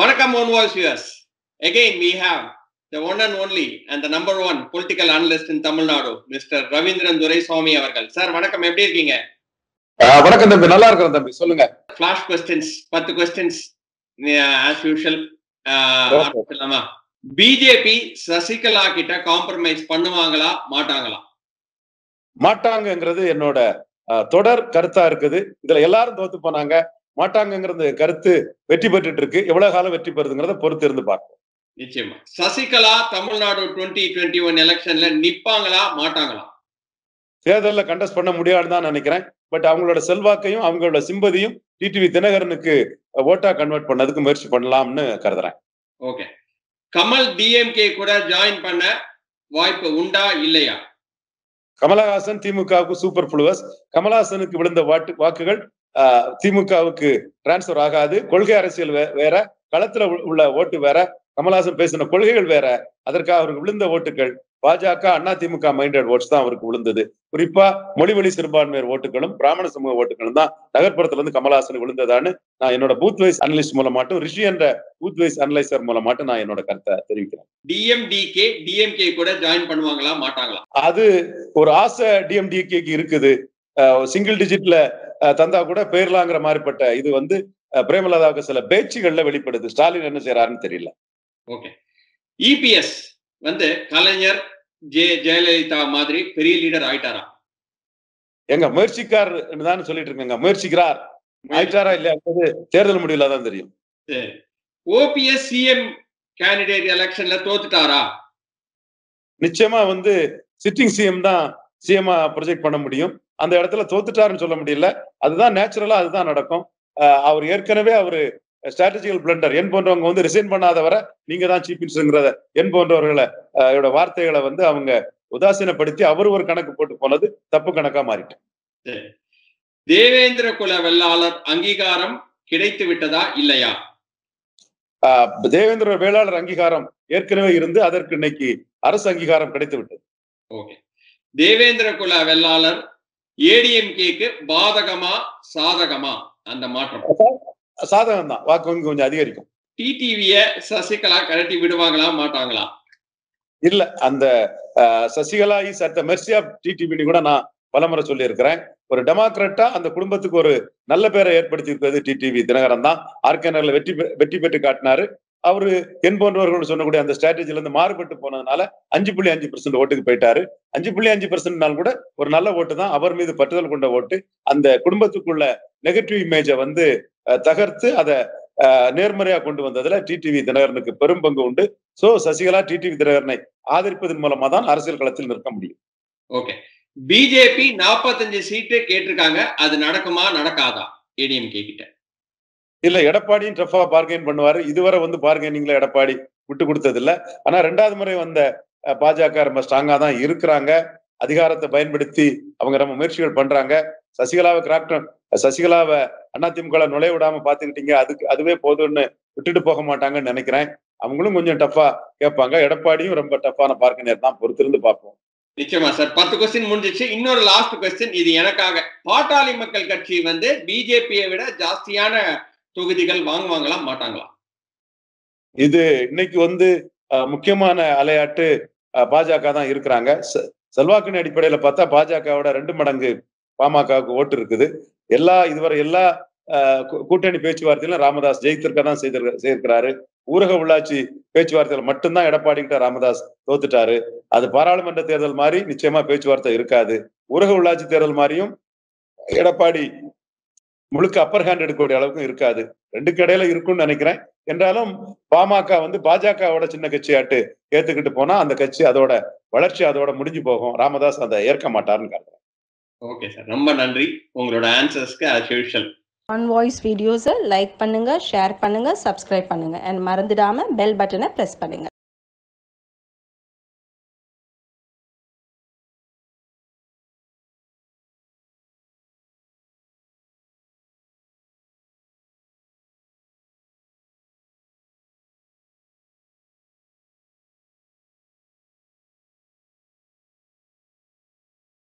Vanakkam One Voice viewers. Again, we have the one and only and the number one political analyst in Tamil Nadu, Mr. Ravindran Duraiswamy அவர்கள். Sir வணக்கம் எப்படி இருக்கீங்க ஆஹ் வணக்கம் தம்பி நல்லா இருக்கிறேன் தம்பி சொல்லுங்க ஃபிளாஷ் கொஸ்டின்ஸ் பத்து கொஸ்டின்ஸ் ஆஸ் யூஷுவல் Okay. ஆரம்பிச்சலாமா பிஜேபி சசிகலா கிட்ட காம்ப்ரமைஸ் பண்ணுவாங்களா மாட்டாங்களா மாட்டாங்கங்கிறது என்னோட ஆஹ், தொடர் கருத்தா இருக்குது இதுல எல்லாரும் தோத்து போனாங்க மாட்டாங்கங்கிறது கருத்து வெற்றி பெற்றுட்டு இருக்கு எவ்வளவு காலம் வெற்றி பெறுதுங்கிறத பொறுத்து இருந்து பார்ப்போம் நிச்சயமா Sasikala Tamil Nadu twenty twenty one எலெக்ஷன்ல நிப்பாங்களா மாட்டாங்களா தேர்தலில் கண்டஸ்ட் பண்ண முடியாதுன்னு தான் நினைக்கிறேன் பட் அவங்களோட செல்வாக்கையும் அவங்களோட சிம்பதியும் டிடிவி தினகரனுக்கு ஓட்டா கன்வெர்ட் பண்ணதுக்கு முயற்சி பண்ணலாம்னு கருதுறேன் ஓகே கமல் டிஎம்கே கூட ஜாயின் பண்ண வாய்ப்பு உண்டா இல்லையா கமலஹாசன் திமுகவுக்கு சூப்பர் புளுவஸ் கமலஹாசனுக்கு விழுந்த வாட்டு வாக்குகள் ஆஹ், திமுகவுக்கு டிரான்ஸ்பர் ஆகாது கொள்கை அரசியல் வே- வேற களத்துல உள்ள- உள்ள ஓட்டு வேற கமலஹாசன் பேசின கொள்கைகள் வேற அதற்காக அவருக்கு விழுந்த ஓட்டுகள் பாஜக அண்ணா திமுக மைண்டட் ஓட்ஸ் தான் அவருக்கு விழுந்தது குறிப்பா மொழிவழி சிறுபான்மையர் ஓட்டுகளும் பிராமண சமூக ஓட்டுகளும் தான் நகர்ப்புறத்துல இருந்து கமலஹாசன் விழுந்ததான்னு நான் என்னோட பூத் வைஸ் அனலிஸ்ட் மூலமாட்டும் ரிஷி என்ற பூத் வைஸ் அனலைசர் மூலமாட்டும் நான் என்னோட கருத்தை தெரிவிக்கிறேன் டிஎம்டிகே டிஎம்கே கூட ஜாயின் பண்ணுவாங்களா மாட்டாங்களா அது ஒரு ஆசை டிஎம்டிகேக்கு இருக்குது சிங்கிள் டிஜிட்ல தந்தா கூட பேர்லாங்கிற மாதிரிப்பட்ட இது வந்து அஹ், பிரேமலதாவுக்கு சில பேச்சுகள்ல வெளிப்படுது ஸ்டாலின் என்ன செய்யறாருன்னு தெரியல ஓகே இபிஎஸ் வந்து கலைஞர் ஜெ ஜெயலலிதா மாதிரி பெரிய லீடர் ஆயிட்டாரா எங்க முயற்சிக்கார் தான் சொல்லிட்டு இருக்கேங்க முயற்சிக்கிறார் ஆயிட்டாரா இல்லையா தேர்தல் முடிவுல தான் தெரியும் சரி ஓபிஎஸ் சிஎம் கேண்டிடேட் எலெக்ஷன்ல தோத்துட்டாரா நிச்சயமா வந்து சிட்டிங் சிஎம் தான் சிஎம் ப்ரொஜெக்ட் பண்ண முடியும் அந்த இடத்துல தோத்துட்டாருன்னு சொல்ல முடியல அதுதான் நேச்சுரலா அதுதான் நடக்கும் அஹ், அவர் ஏற்கனவே அவரு ஸ்ட்ராட்டஜிக்கல் பிளண்டர் என் போன்றவங்க வந்து ரிசைன் பண்ணாதவரை நீங்க தான் சீஃப் மினிஸ்டருங்கிறத என் போன்றவர்களை அஹ், இதோட வார்த்தைகளை வந்து அவங்க உதாசீனப்படுத்தி அவர் ஒரு கணக்கு போட்டு போனது தப்பு கணக்கா மாறிட்டு சரி தேவேந்திர குல வெள்ளாளர் அங்கீகாரம் கிடைத்து விட்டதா இல்லையா ஆஹ், தேவேந்திர வேளாளர் அங்கீகாரம் ஏற்கனவே இருந்து அதற்கு இன்னைக்கு அரசு அங்கீகாரம் கிடைத்து விட்டது ஓகே தேவேந்திர குல வெள்ளாளர் ஏடிஎம்கேக்கு பாதகமா சாதகமா அந்த மாற்றம் சாதகம் தான் வாக்கு வங்கி கொஞ்சம் அதிகரிக்கும் டிடிவிய சசிகலா கழட்டி விடுவாங்களா மாட்டாங்களா இல்ல அந்த ah, Sasikala is at the mercy of டிடிவின்னு கூட நான் பலமுறை சொல்லி இருக்கிறேன் ஒரு டெமோக்ராட்டா அந்த குடும்பத்துக்கு ஒரு நல்ல பேரை ஏற்படுத்தி இருக்கிறது டிடிவி தினகரன் தான் ஆர்கேனர்ல வெற்றி பெ- வெற்றி பெற்று காட்டினாரு அவரு என் போன்றவர்கள் சொன்னக்கூடிய அந்த ஸ்ட்ராட்டஜில இருந்து மாறுபட்டு போனதுனால அஞ்சு புள்ளி அஞ்சு பர்சன்ட் ஓட்டுக்கு போயிட்டாரு அஞ்சு புள்ளி அஞ்சு பர்சன்ட்னாலும் கூட ஒரு நல்ல ஓட்டு தான் அவர் மீது பற்றுதல் கொண்ட ஓட்டு அந்த குடும்பத்துக்குள்ள நெகட்டிவ் இமேஜை வந்து அஹ், தகர்த்து அதை அஹ், நேர்மறையா கொண்டு வந்ததுல டிடிவி தினகரனுக்கு பெரும் பங்கு உண்டு சோ சசிகலா டிடிவி தினகரனை ஆதரிப்பதன் மூலமா தான் அரசியல் களத்தில் நிற்க முடியும் ஓகே பிஜேபி 45 சீட்டு கேட்டிருக்காங்க அது நடக்குமா நடக்காதா ஏடிஎம்கே கிட்ட இல்ல எடப்பாடியும் டஃபா பார்கெயின் பண்ணுவாரு இதுவரை வந்து பார்கெனிங்ல எடப்பாடி விட்டு கொடுத்தது இல்ல ஆனா ரெண்டாவது முறை வந்த அஹ், பாஜக ரொம்ப ஸ்ட்ராங்கா தான் இருக்கிறாங்க அதிகாரத்தை பயன்படுத்தி அவங்க ரொம்ப முயற்சிகள் பண்றாங்க சசிகலாவை கிராப்டன் சசிகலாவை அதிமுக நுழைய விடாம பாத்துக்கிட்டீங்க அதுக்கு அதுவே போதும்னு விட்டுட்டு போக மாட்டாங்கன்னு நினைக்கிறேன் அவங்களும் கொஞ்சம் டஃபா கேட்பாங்க எடப்பாடியும் ரொம்ப டஃப்பான பார்க்கனர் தான் பொறுத்திருந்து பார்ப்போம் நிச்சயமா சார் பத்து கொஸ்டின் முடிஞ்சிச்சு இன்னொரு லாஸ்ட் கொஸ்டின் இது எனக்காக பாட்டாளி மக்கள் கட்சி வந்து பிஜேபியை விட ஜாஸ்தியான தொகுதிகள் வாங்குவாங்களா மாட்டாங்களா இது இன்னைக்கு வந்து அஹ், முக்கியமான அலையாட்டு அஹ், பாஜக தான் இருக்கிறாங்க செ- செல்வாக்கின் அடிப்படையில பார்த்தா பாஜகவோட ரெண்டு மடங்கு பாமகவுக்கு ஓட்டு இருக்குது எல்லா இதுவரை எல்லா அஹ், கூ- கூட்டணி பேச்சுவார்த்தையிலும் ராமதாஸ் ஜெயித்திருக்க தான் செய்திருக்க செய்திருக்கிறாரு ஊரக உள்ளாட்சி பேச்சுவார்த்தையில மட்டும்தான் எடப்பாடி கிட்ட ராமதாஸ் தோத்துட்டாரு அது பாராளுமன்ற தேர்தல் மாதிரி நிச்சயமா பேச்சுவார்த்தை இருக்காது ஊரக உள்ளாட்சி தேர்தல் மாதிரியும் எடப்பாடி முழுக்க அப்பர் ஹேண்ட் எடுக்கக்கூடிய அளவுக்கும் இருக்காது ரெண்டுக்கு இடையில இருக்கும்னு நினைக்கிறேன் என்றாலும் பாமக வந்து பாஜகவோட சின்ன கட்சியாட்டு ஏத்துக்கிட்டு போனா அந்த கட்சி அதோட வளர்ச்சி அதோட முடிஞ்சு போகும் ராமதாஸ் அதை ஏற்க மாட்டாருன்னு கருதுறேன் ஓகே சார் ரொம்ப நன்றி உங்களோட ஆன்சர்ஸ்க்கு as usual ஆன் வாய்ஸ் வீடியோஸை லைக் பண்ணுங்கள் ஷேர் பண்ணுங்கள் சப்ஸ்கிரைப் பண்ணுங்கள் அண்ட் மறந்துடாமல் பெல் பட்டனை ப்ரெஸ் பண்ணுங்கள்